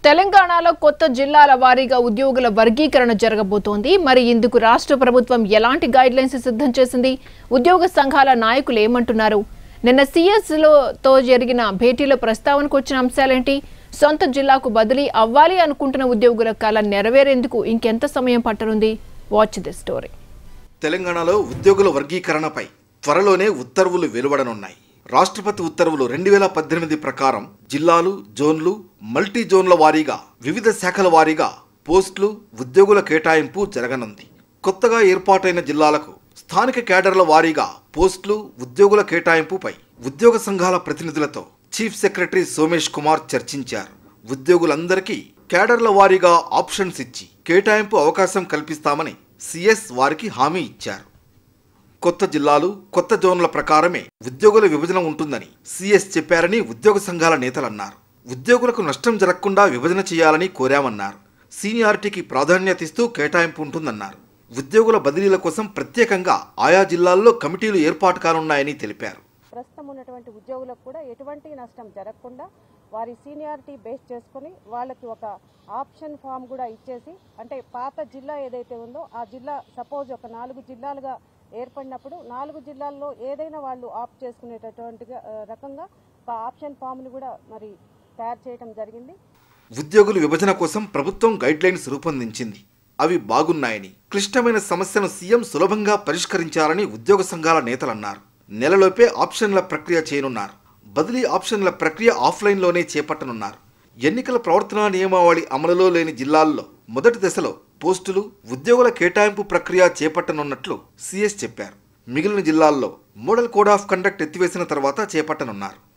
తెలంగాణలో కొత్త జిల్లాల వారీగా ఉద్యోగుల వర్గీకరణ జరగబోతోంది మరి ఇందుకు రాష్ట్ర ప్రభుత్వం ఎలాంటి గైడ్ లైన్స్ సిద్ధం చేసింది ఉద్యోగ సంఘాల నాయకులు ఏమంటున్నారు నిన్న సిఎస్ తో జరిగిన భేటీలో ప్రస్తావనకు వచ్చిన అంశాలేంటి సొంత జిల్లాకు బదిలీ అవ్వాలి అనుకుంటున్న ఉద్యోగుల కళ నెరవేరేందుకు ఇంకెంత సమయం పట్టనుంది వాచ్ ది స్టోరీ తెలంగాణలో ఉద్యోగుల వర్గీకరణపై త్వరలోనే ఉత్తర్వులు వెలువడనున్నాయి రాష్ట్రపతి ఉత్తర్వులు రెండు వేల పద్దెనిమిది ప్రకారం జిల్లాలు జోన్లు మల్టీ జోన్ల వారీగా వివిధ శాఖల వారీగా పోస్టులు ఉద్యోగుల కేటాయింపు జరగనుంది కొత్తగా ఏర్పాటైన జిల్లాలకు స్థానిక కేడర్ల వారీగా పోస్టులు ఉద్యోగుల కేటాయింపుపై ఉద్యోగ సంఘాల ప్రతినిధులతో చీఫ్ సెక్రటరీ సోమేష్ కుమార్ చర్చించారు ఉద్యోగులందరికీ కేడర్ల వారీగా ఆప్షన్స్ ఇచ్చి కేటాయింపు అవకాశం కల్పిస్తామని సిఎస్ వారికి హామీ ఇచ్చారు కొత్త జిల్లాలు కొత్త జోన్ల ప్రకారమే ఉద్యోగుల విభజన ఉంటుందని సిఎస్ చెప్పారని ఉద్యోగ సంఘాల నేతలన్నారు ఉద్యోగులకు నష్టం జరగకుండా విభజన చేయాలని కోరామన్నారు సీనియారిటీకి ప్రాధాన్యత ఇస్తూ కేటాయింపు ఉంటుందన్నారు ఉద్యోగుల బదిలీల కోసం ప్రత్యేకంగా ఆయా జిల్లాల్లో కమిటీలు ఏర్పాటు కానున్నాయని తెలిపారు ప్రస్తుతం ఉన్నటువంటి ఉద్యోగులకు కూడా ఎటువంటి నష్టం జరగకుండా వారి సీనియారిటీ బేస్ చేసుకొని వాళ్ళకి ఒక ఆప్షన్ ఫామ్ కూడా ఇచ్చేసి అంటే పాత జిల్లా ఏదైతే ఉందో ఆ జిల్లా సపోజ్ ఒక నాలుగు జిల్లాలుగా ఏర్పడినప్పుడు నాలుగు జిల్లాల్లో ఏదైనా వాళ్ళు ఆప్ట్ చేసుకునేటటువంటి రకంగా ఒక ఆప్షన్ ఫామ్ని కూడా మరి తయారు చేయడం జరిగింది ఉద్యోగుల విభజన కోసం ప్రభుత్వం గైడ్ లైన్స్ రూపొందించింది అవి బాగున్నాయని క్లిష్టమైన సమస్యను సీఎం సులభంగా పరిష్కరించాలని ఉద్యోగ సంఘాల నేతలన్నారు నెలలోపే ఆప్షన్ల ప్రక్రియ చేయనున్నారు బదిలీ ఆప్షన్ల ప్రక్రియ ఆఫ్లైన్లోనే చేపట్టనున్నారు ఎన్నికల ప్రవర్తనా నియమావళి అమలులో లేని జిల్లాల్లో మొదటి దశలో పోస్టులు ఉద్యోగుల కేటాయింపు ప్రక్రియ చేపట్టనున్నట్లు సీఎస్ చెప్పారు మిగిలిన జిల్లాల్లో మోడల్ కోడ్ ఆఫ్ కండక్ట్ ఎత్తివేసిన తర్వాత చేపట్టనున్నారు